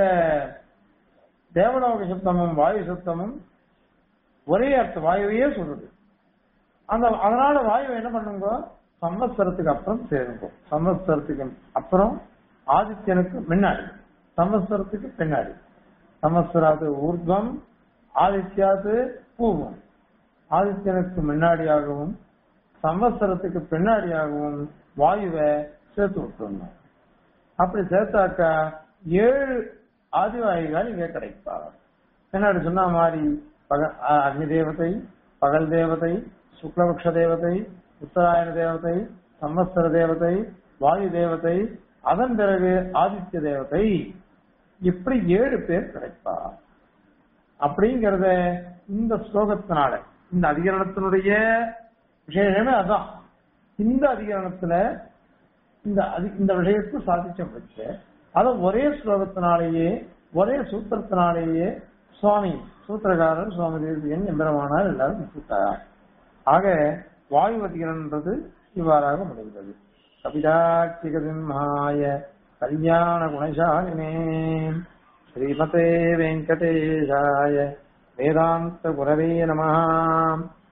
Speaker 1: தேவலோக சுத்தமும் வாயு சுத்தமும் ஒரே அர்த்தம் வாயுவையே சொல்றது அந்த அதனால வாயு என்ன பண்ணுங்க சம்வத்சரத்துக்கு அப்புறம் சேருங்க சம்வத்சரத்துக்கு அப்புறம் ஆதித்யனுக்கு முன்னாடி சம்வத்சரத்துக்கு பின்னாடி சம்வத்சராது ஊர்துவம் ஆதித்யாது பூர்வம் ஆதித்யனுக்கு முன்னாடியாகவும் சம்வத்சரத்துக்கு பின்னாடியாகவும் வாயுவை சேர்த்து விட்டுருந்தோம் அப்படி சேர்த்தாக்கா ஏழு ஆதிவாயுகள் இங்க கிடைப்பார் பின்னாடி சொன்ன மாதிரி பக அக்னி தேவதை பகல் தேவதை சுக்லபக்ஷ தேவதை உத்தராயண தேவதை சம்வத்சர தேவதை வாயு தேவதை அதன் பிறகு ஆதித்ய தேவதை இப்படி ஏழு பேர் கிடைப்பார் அப்படிங்கறத இந்த ஸ்லோகத்தினால இந்த அதிகரணத்தினுடைய விஷயமே அதான் இந்த அதிகரணத்துல இந்த இந்த விஷயத்தை சாதிச்ச பட்ச அத ஒரே ஸ்லோகத்தினாலேயே ஒரே சூத்திரத்தினாலேயே சுவாமி சூத்திரகாரர் சுவாமி தேசியன் எம்பெருமானார் எல்லாரும் முடிச்சுட்டார் ஆக வாயு அதிகரன்றது இவ்வாறாக முடிந்தது கபிதாட்சிகசிம்ஹாய கல்யாண குணசாலினே ஸ்ரீமதே வெங்கடேஷாய வேதாந்த குரவே நம